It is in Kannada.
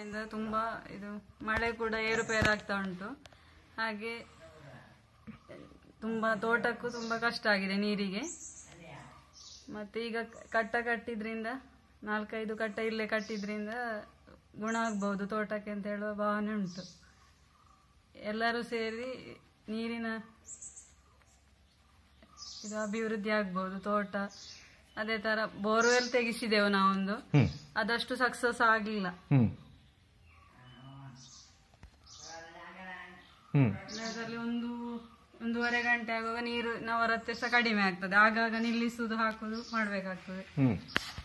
ವರ್ಷದಿಂದ ತುಂಬಾ ಇದು ಮಳೆ ಕೂಡ ಏರುಪೇರು ಆಗ್ತಾ ಉಂಟು ಹಾಗೆ ತುಂಬಾ ತೋಟಕ್ಕೂ ತುಂಬಾ ಕಷ್ಟ ಆಗಿದೆ ನೀರಿಗೆ ಮತ್ತೆ ಈಗ ಕಟ್ಟ ಕಟ್ಟಿದ್ರಿಂದ ನಾಲ್ಕೈದು ಕಟ್ಟ ಇಲ್ಲೇ ಕಟ್ಟಿದ್ರಿಂದ ಗುಣ ಆಗ್ಬಹುದು ತೋಟಕ್ಕೆ ಅಂತ ಹೇಳುವ ಭಾವನೆ ಉಂಟು ಎಲ್ಲರೂ ಸೇರಿ ನೀರಿನ ಇದು ಅಭಿವೃದ್ಧಿ ಆಗ್ಬಹುದು ತೋಟ ಅದೇ ತರ ಬೋರ್ವೆಲ್ ತೆಗಿಸಿದೆವು ನಾವೊಂದು ಹ್ಮ್ ಅದಷ್ಟು ಸಕ್ಸಸ್ ಆಗ್ಲಿಲ್ಲ ಹ್ಮ್ ಹ್ಮ್ ಅದರಲ್ಲಿ ಒಂದು ಒಂದೂವರೆ ಗಂಟೆ ಆಗುವಾಗ ನೀರು ನವರತ್ತೆ ಸಹ ಕಡಿಮೆ ಆಗ್ತದೆ ಆಗಾಗ ನಿಲ್ಲಿಸುವುದು ಹಾಕುದು ಮಾಡ್ಬೇಕಾಗ್ತದೆ ಹ್ಮ್